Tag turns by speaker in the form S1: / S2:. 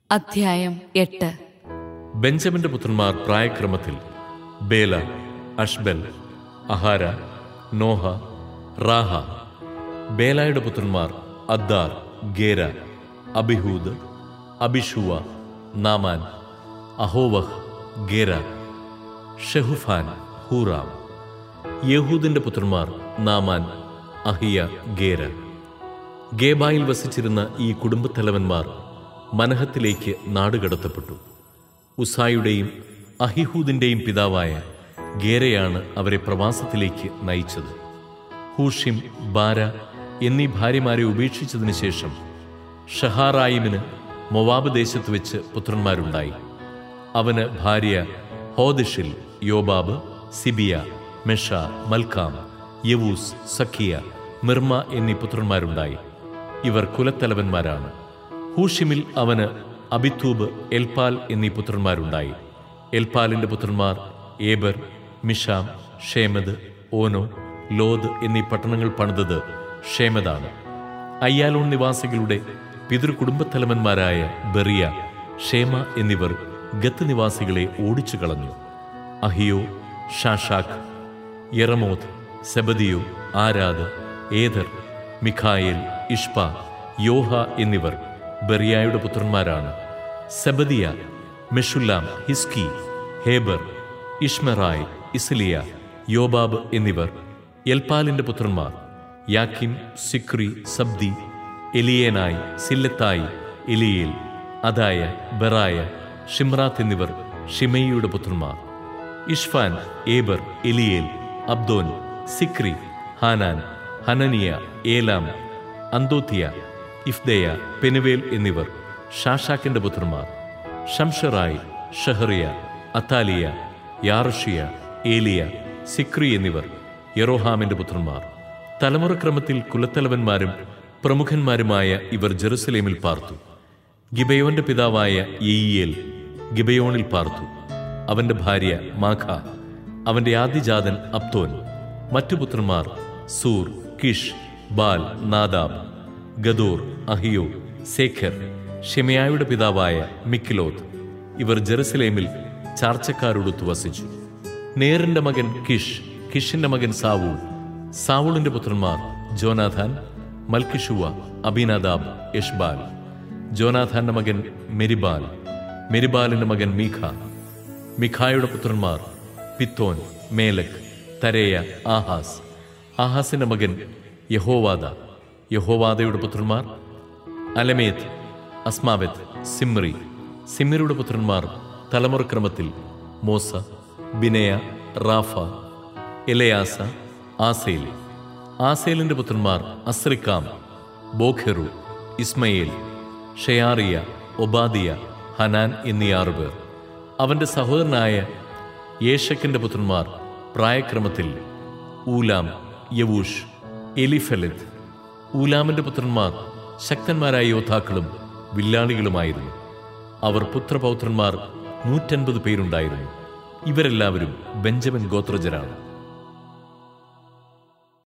S1: അധ്യായം എട്ട്
S2: ബെഞ്ചമിന്റെ പുത്രന്മാർ പ്രായക്രമത്തിൽ ബേല അഷ്ബൽ അഹാര നോഹ റാഹ ബേലായുടെ പുത്രന്മാർ അദ്ദാർ ഗേര അബിഹൂദ് അബിഷുവ നാമാൻ അഹോവഹ് ഗേര ഷെഹുഫാൻ ഹൂറാം യഹൂദിന്റെ പുത്രന്മാർ നാമാൻ അഹിയ ഗേര ഗേബായിൽ വസിച്ചിരുന്ന ഈ കുടുംബത്തലവന്മാർ മനഹത്തിലേക്ക് നാടുകടത്തപ്പെട്ടു ഉസായുടെയും അഹിഹൂദിന്റെയും പിതാവായ ഗേരയാണ് അവരെ പ്രവാസത്തിലേക്ക് നയിച്ചത് ഹൂഷിം ബാര എന്നീ ഭാര്യമാരെ ഉപേക്ഷിച്ചതിനു ശേഷം ഷഹാറായിമിന് മൊവാബ് ദേശത്ത് വെച്ച് പുത്രന്മാരുണ്ടായി അവന് ഭാര്യ ഹോദിഷിൽ യോബാബ് സിബിയ മെഷ മൽക്കാം യവൂസ് സഖിയ മിർമ എന്നീ പുത്രന്മാരുണ്ടായി ഇവർ കുലത്തലവന്മാരാണ് ഹൂഷിമിൽ അവന് അബിത്തൂബ് എൽപാൽ എന്നീ പുത്രന്മാരുണ്ടായി എൽപാലിന്റെ പുത്രന്മാർ ഏബർ മിഷാം ഷേമദ് ഓനോ ലോദ് എന്നീ പട്ടണങ്ങൾ പണിതത് ഷേമദാണ് അയ്യാലോൺ നിവാസികളുടെ പിതൃകുടുംബത്തലവന്മാരായ ബെറിയ ഷേമ എന്നിവർ ഗത്ത് നിവാസികളെ ഓടിച്ചു കളഞ്ഞു അഹിയോ ഷാഷാഖ് യറമോത് സെബദിയോ ആരാദ് ഏദർ മിഖായേൽ ഇഷ്പ യോഹ എന്നിവർ ബെറിയായുടെ പുത്രന്മാരാണ് സെബദിയ മെഷുല്ലാം ഹിസ്കി ഹേബർ ഇഷ്മറായ് ഇസ്ലിയ യോബാബ് എന്നിവർ എൽപാലിന്റെ പുത്രന്മാർ യാക്കിം സിക്രി സബ്ദി എലിയേനായ് സില്ലത്തായി എലിയേൽ അദായ ബെറായ ഷിമ്രാത്ത് എന്നിവർ ഷിമയിയുടെ പുത്രന്മാർ Ishpan Eber Eliel Abdon Zichri Hanan Hananiah Elam Anthothijah Iphdeiah Penuel എന്നിവർ ഷാഷാക്കിന്റെ പുത്രന്മാർ ഷംഷറായ് ഷഹറിയ അത്താലിയ യാറുഷിയ ഏലിയ സിക്രി എന്നിവർ യെറോഹാമിന്റെ പുത്രന്മാർ തലമുറക്രമത്തിൽ കുലത്തലവന്മാരും പ്രമുഖന്മാരുമായ ഇവർ ജെറുസലേമിൽ പാർത്തു ഗിബയോന്റെ പിതാവായ യെയ്യേൽ ഗിബയോണിൽ പാർത്തു അവന്റെ ഭാര്യ മാഖ അവന്റെ ആദ്യജാതൻ അബ്തോൻ മറ്റു പുത്രന്മാർ സൂർ കിഷ് ബാൽ നാദാബ് ഗദോർ അഹിയോ സേഖർ ഷെമയായുടെ പിതാവായ മിക്കിലോത്ത് ഇവർ ജെറുസലേമിൽ ചാർച്ചക്കാരോടൊത്തു വസിച്ചു നേറിന്റെ മകൻ കിഷ് കിഷിന്റെ മകൻ സാവൂൾ സാവൂളിന്റെ പുത്രന്മാർ ജോനാഥാൻ മൽക്കിഷുവ അബിനാദാബ് യഷ്ബാൽ ജോനാഥാന്റെ മകൻ മെരിബാൽ മെരിബാലിന്റെ മകൻ മീഖ മിഖായുടെ പുത്രന്മാർ പിത്തോൻ മേലക് തരേയ ആഹാസ് ആഹാസിന്റെ മകൻ യഹോവാദ യഹോവാദയുടെ പുത്രന്മാർ അലമേത്ത് അസ്മാവെത്ത് സിമ്രി സിമ്രിയുടെ പുത്രന്മാർ തലമുറക്രമത്തിൽ Moza Binea Rapha Eleasah Azel ആസേലിന്റെ പുത്രന്മാർ അസ്രിക്കാം ബോഖെറു ഇസ്മയേൽ ഷെയാറിയ ഒബാദിയ ഹനാൻ എന്നീ ആറുപേർ അവന്റെ സഹോദരനായ യേശക്കിന്റെ പുത്രന്മാർ പ്രായക്രമത്തിൽ ഊലാം യവൂഷ് എലിഫെലിത് ഊലാമിന്റെ പുത്രന്മാർ ശക്തന്മാരായ യോദ്ധാക്കളും വില്ലാളികളുമായിരുന്നു അവർ പുത്രപൗത്രന്മാർ നൂറ്റൻപത് പേരുണ്ടായിരുന്നു ഇവരെല്ലാവരും ബെഞ്ചമിൻ ഗോത്രജരാണ്